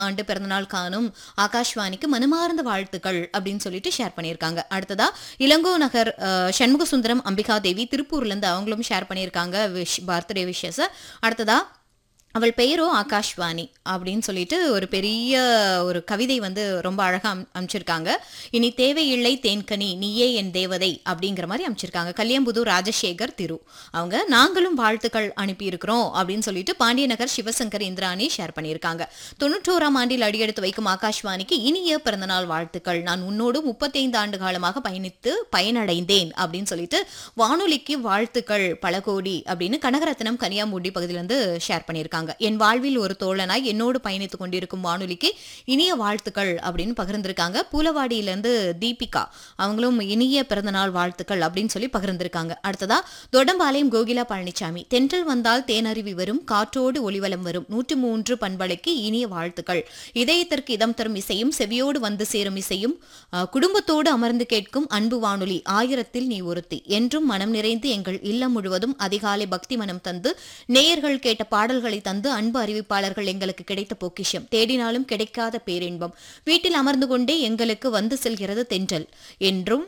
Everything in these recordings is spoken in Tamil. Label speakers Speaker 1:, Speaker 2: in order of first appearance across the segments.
Speaker 1: ஆண்டு பிறந்தநாள் காணும் ஆகாஷ்வாணிக்கு மனமார்ந்த வாழ்த்துக்கள் அப்படின்னு சொல்லிட்டு ஷேர் பண்ணியிருக்காங்க அடுத்ததா இளங்கோ நகர் அஹ், சண்முக சுந்தரம் அம்பிகா தேவி திருப்பூர்ல இருந்து அவங்களும் ஷேர் பண்ணியிருக்காங்க விஷ் பர்த்டே விஷஸ் அடுத்ததா அவள் பெயரோ ஆகாஷ்வாணி அப்படின்னு சொல்லிட்டு ஒரு பெரிய ஒரு கவிதை வந்து ரொம்ப அழகா அம்- அமைச்சிருக்காங்க இனி தேவையில்லை தேன்கனி நீயே என் தேவதை அப்படிங்கிற மாதிரி அமைச்சிருக்காங்க கல்யாம்புதூர் ராஜசேகர் திரு அவங்க நாங்களும் வாழ்த்துக்கள் அனுப்பியிருக்கிறோம் அப்படின்னு சொல்லிட்டு பாண்டியநகர் சிவசங்கர் இந்திராணி ஷேர் பண்ணியிருக்காங்க தொண்ணூற்றோராம் ஆண்டில் அடியெடுத்து வைக்கும் ஆகாஷ்வாணிக்கு இனிய பிறந்தநாள் வாழ்த்துக்கள் நான் உன்னோடு முப்பத்தைந்து ஆண்டு காலமாக பயணித்து பயனடைந்தேன் அப்படின்னு சொல்லிட்டு வானொலிக்கு வாழ்த்துக்கள் பல கோடி அப்படின்னு கனகரத்னம் கனியாமூடி பகுதியிலிருந்து ஷேர் பண்ணியிருக்காங்க என் வாழ்வில் ஒரு தோழனாய் என்னோடு பயணித்துக் கொண்டிருக்கும் வானொலிக்கு இனிய வாழ்த்துக்கள் அப்படின்னு பகிர்ந்திருக்காங்க பூலவாடியிலேருந்து தீபிகா அவங்களும் இனிய பிறந்தநாள் வாழ்த்துக்கள் அப்படின்னு சொல்லி பகிர்ந்திருக்காங்க அடுத்ததா தொடம்பாளையம் கோகிலா பழனிசாமி தென்றல் வந்தால் தேனருவி வரும் காற்றோடு ஒளிவலம் வரும் நூற்றி மூன்று பண்பலைக்கு இனிய வாழ்த்துக்கள் இதயத்திற்கு இதம் தரும் இசையும் செவியோடு வந்து சேரும் இசையும் அஹ், குடும்பத்தோடு அமர்ந்து கேட்கும் அன்பு வானொலி ஆயிரத்தில் நீ ஒருத்தி என்றும் மனம் நிறைந்து எங்கள் இல்லம் முழுவதும் அதிகாலை பக்தி மனம் தந்து நேயர்கள் கேட்ட பாடல்களை தந்து அன்பு அறிவிப்பாளர்கள் எங்களுக்கு கிடைத்த பொக்கிஷம் தேடினாலும் கிடைக்காத பேரின்பம் வீட்டில் அமர்ந்து கொண்டே எங்களுக்கு வந்து செல்கிறது தென்றல் என்றும்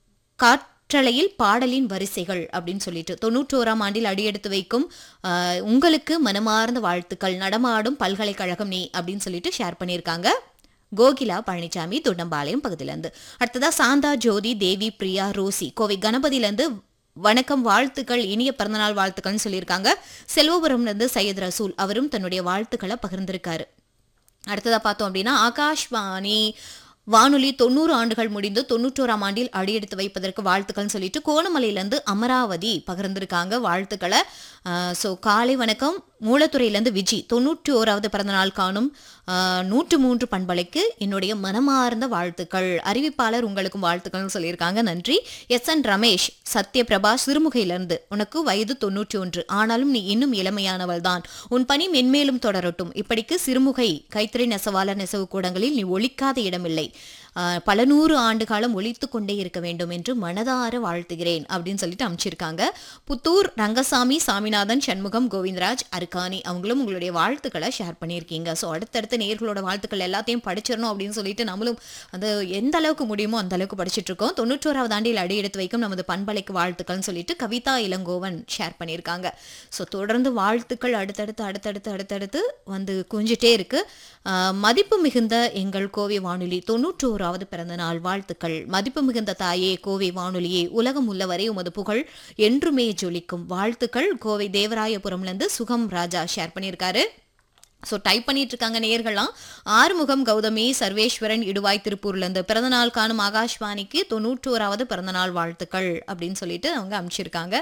Speaker 1: காற்றலையில் பாடலின் வரிசைகள் அப்படின்னு சொல்லிட்டு தொண்ணூற்றோராம் ஆண்டில் அடியெடுத்து வைக்கும் ஆஹ், உங்களுக்கு மனமார்ந்த வாழ்த்துக்கள் நடமாடும் பல்கலைக்கழகம் நீ அப்படின்னு சொல்லிட்டு ஷேர் பண்ணியிருக்காங்க கோகிலா பழனிசாமி தொண்டம்பாளையம் பகுதியிலேருந்து அடுத்ததா சாந்தா ஜோதி தேவி பிரியா ரோசி கோவை கணபதியிலேருந்து வணக்கம் வாழ்த்துக்கள் இனிய பிறந்தநாள் வாழ்த்துக்கள்னு சொல்லியிருக்காங்க செல்வபுரம்ல இருந்து சையத் ரசூல் அவரும் தன்னுடைய வாழ்த்துக்களை பகிர்ந்திருக்காரு அடுத்ததா பார்த்தோம் அப்படின்னா ஆகாஷ்வாணி வானொலி தொண்ணூறு ஆண்டுகள் முடிந்து தொண்ணூற்றோராம் ஆண்டில் அடியெடுத்து வைப்பதற்கு வாழ்த்துக்கள்னு சொல்லிட்டு கோணமலையிலேருந்து அமராவதி பகிர்ந்திருக்காங்க வாழ்த்துக்களை ஸோ காலை வணக்கம் மூலத்துறையிலேருந்து விஜி தொண்ணூற்றி ஓராவது பிறந்தநாள் காணும் ஆஹ், நூற்று மூன்று பண்பலைக்கு என்னுடைய மனமார்ந்த வாழ்த்துக்கள் அறிவிப்பாளர் உங்களுக்கும் வாழ்த்துக்கள்னு சொல்லியிருக்காங்க நன்றி எஸ் என் ரமேஷ் சத்யபிரபா சிறுமுகையிலிருந்து உனக்கு வயது தொண்ணூற்றி ஒன்று ஆனாலும் நீ இன்னும் இளமையானவள் தான் உன் பணி மென்மேலும் தொடரட்டும் இப்படிக்கு சிறுமுகை கைத்தறி நெசவாளர் நெசவு கூடங்களில் நீ ஒழிக்காத இடமில்லை ஆஹ், பல நூறு ஆண்டு காலம் ஒழித்து கொண்டே இருக்க வேண்டும் என்று மனதார வாழ்த்துகிறேன் அப்படின்னு சொல்லிட்டு அமைச்சிருக்காங்க புத்தூர் ரங்கசாமி சாமிநாதன் சண்முகம் கோவிந்தராஜ் அருக்காணி அவங்களும் உங்களுடைய வாழ்த்துக்களை ஷேர் பண்ணியிருக்கீங்க ஸோ அடுத்தடுத்து நேர்களோட வாழ்த்துக்கள் எல்லாத்தையும் படிச்சிடணும் அப்படின்னு சொல்லிட்டு நம்மளும் அந்த எந்த அளவுக்கு முடியுமோ அந்த அளவுக்கு படிச்சிட்டு இருக்கோம் தொண்ணூற்றோராவது ஆண்டில் அடி எடுத்து வைக்கும் நமது பண்பலைக்கு வாழ்த்துக்கள்னு சொல்லிட்டு கவிதா இளங்கோவன் ஷேர் பண்ணியிருக்காங்க ஸோ தொடர்ந்து வாழ்த்துக்கள் அடுத்தடுத்து அடுத்தடுத்து அடுத்தடுத்து வந்து குஞ்சிட்டே இருக்கு ஆஹ், மதிப்பு மிகுந்த எங்கள் கோவை வானொலி தொண்ணூற்றோராவது பிறந்த நாள் வாழ்த்துக்கள் மதிப்பு மிகுந்த தாயே கோவை வானொலியே உலகம் உள்ளவரை உமது புகழ் என்றுமே ஜொலிக்கும் வாழ்த்துக்கள் கோவை தேவராயபுரம்லேருந்து சுகம் ராஜா ஷேர் பண்ணியிருக்காரு ஸோ டைப் பண்ணிட்டு இருக்காங்க நேயர்கள்லாம் ஆறுமுகம் கௌதமி சர்வேஸ்வரன் இடுவாய் திருப்பூர்லேருந்து பிறந்தநாள் காணும் ஆகாஷ்வாணிக்கு தொண்ணூற்றோராவது பிறந்தநாள் வாழ்த்துக்கள் அப்படின்னு சொல்லிட்டு அவங்க அனுப்பிச்சிருக்காங்க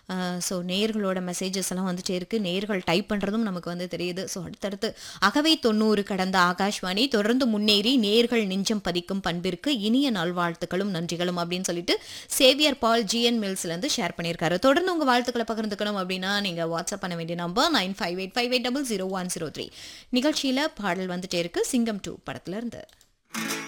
Speaker 1: ஸோ நேயர்களோட மெசேஜஸ் எல்லாம் வந்துட்டே இருக்கு நேயர்கள் டைப் பண்ணுறதும் நமக்கு வந்து தெரியுது ஸோ அடுத்தடுத்து அகவை தொண்ணூறு கடந்த ஆகாஷ்வாணி தொடர்ந்து முன்னேறி நேர்கள் நெஞ்சம் பதிக்கும் பண்பிற்கு இனிய நல்வாழ்த்துக்களும் நன்றிகளும் அப்படின்னு சொல்லிட்டு சேவியர் பால் ஜிஎன் மில்ஸ்லேருந்து ஷேர் பண்ணியிருக்காரு தொடர்ந்து உங்கள் வாழ்த்துக்களை பகிர்ந்துக்கணும் அப்படின்னா நீங்கள் வாட்ஸ்அப் பண்ண வேண்டிய number nine five eight five eight double zero one zero three நிகழ்ச்சியில் பாடல் வந்துட்டே இருக்கு சிங்கம் டூ படத்துல இருந்து